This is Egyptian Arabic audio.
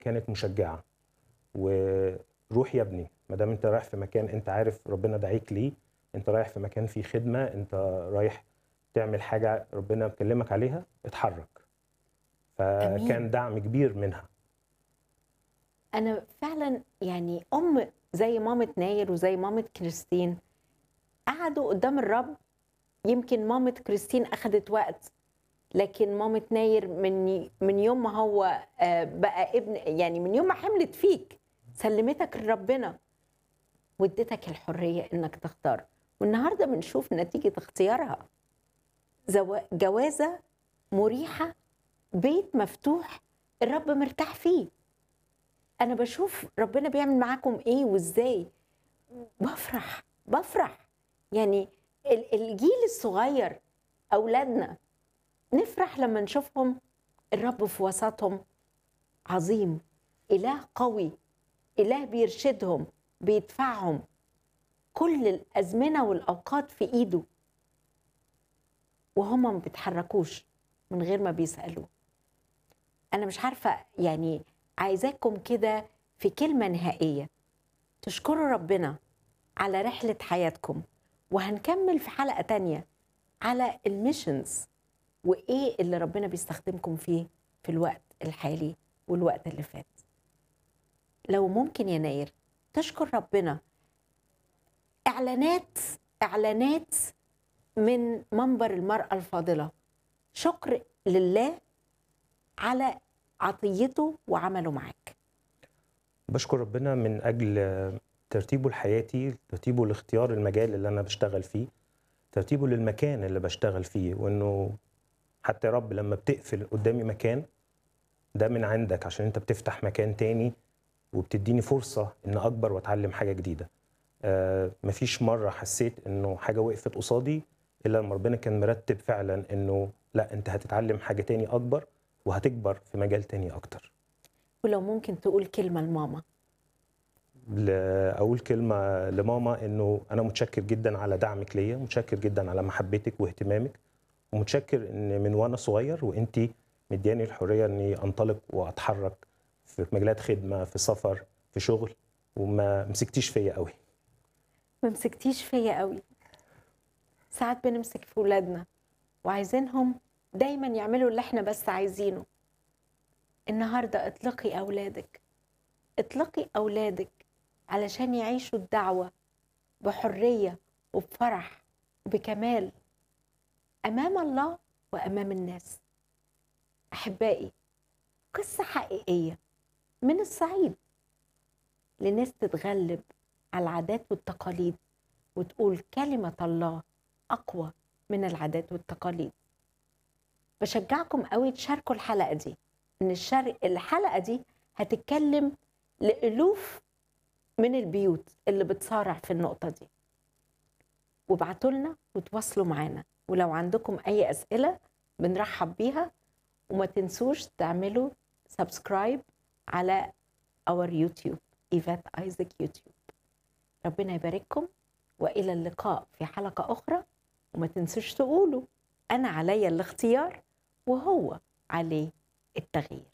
كانت مشجعه وروح يا ابني ما دام انت رايح في مكان انت عارف ربنا دعيك ليه انت رايح في مكان فيه خدمه انت رايح تعمل حاجه ربنا مكلمك عليها اتحرك فكان أمين. دعم كبير منها انا فعلا يعني ام زي مامة ناير وزي مامة كريستين قعدوا قدام الرب يمكن مامة كريستين اخذت وقت لكن مامة ناير من من يوم ما هو آه، بقى ابن يعني من يوم ما حملت فيك سلمتك لربنا واديتك الحرية انك تختار والنهارده بنشوف نتيجة اختيارها زوا- جوازة مريحة بيت مفتوح الرب مرتاح فيه انا بشوف ربنا بيعمل معاكم ايه وازاي بفرح بفرح يعني ال- الجيل الصغير اولادنا نفرح لما نشوفهم الرب في وسطهم عظيم اله قوي اله بيرشدهم بيدفعهم كل الازمنه والاوقات في ايده وهم ما بيتحركوش من غير ما بيسالوه انا مش عارفه يعني عايزاكم كده في كلمه نهائيه تشكروا ربنا على رحله حياتكم وهنكمل في حلقه تانية على الميشنز وايه اللي ربنا بيستخدمكم فيه في الوقت الحالي والوقت اللي فات لو ممكن يا ناير تشكر ربنا اعلانات اعلانات من منبر المراه الفاضله شكر لله على عطيته وعمله معاك بشكر ربنا من اجل ترتيبه لحياتي ترتيبه لاختيار المجال اللي انا بشتغل فيه ترتيبه للمكان اللي بشتغل فيه وانه حتى يا رب لما بتقفل قدامي مكان ده من عندك عشان انت بتفتح مكان تاني وبتديني فرصة ان اكبر واتعلم حاجة جديدة آه مفيش مرة حسيت انه حاجة وقفت قصادي الا لما ربنا كان مرتب فعلا انه لا انت هتتعلم حاجة تاني اكبر وهتكبر في مجال تاني اكتر ولو ممكن تقول كلمه لماما ل- اقول كلمه لماما انه انا متشكر جدا على دعمك ليا متشكر جدا على محبتك واهتمامك ومتشكر ان من وانا صغير وانت مدياني الحريه اني انطلق واتحرك في مجالات خدمه في سفر في شغل وما مسكتيش فيا قوي ما مسكتيش فيا قوي ساعات بنمسك في ولادنا وعايزينهم دايما يعملوا اللي احنا بس عايزينه النهارده اطلقي اولادك اطلقي اولادك علشان يعيشوا الدعوه بحريه وبفرح وبكمال امام الله وامام الناس احبائي قصه حقيقيه من الصعيد لناس تتغلب على العادات والتقاليد وتقول كلمة الله أقوى من العادات والتقاليد بشجعكم قوي تشاركوا الحلقة دي إن الشر... الحلقة دي هتتكلم لألوف من البيوت اللي بتصارع في النقطة دي وابعتوا لنا وتواصلوا معانا ولو عندكم أي أسئلة بنرحب بيها وما تنسوش تعملوا سبسكرايب على اور يوتيوب ايفات ايزك يوتيوب ربنا يبارككم والى اللقاء في حلقه اخرى وما تنسوش تقولوا انا عليا الاختيار وهو عليه التغيير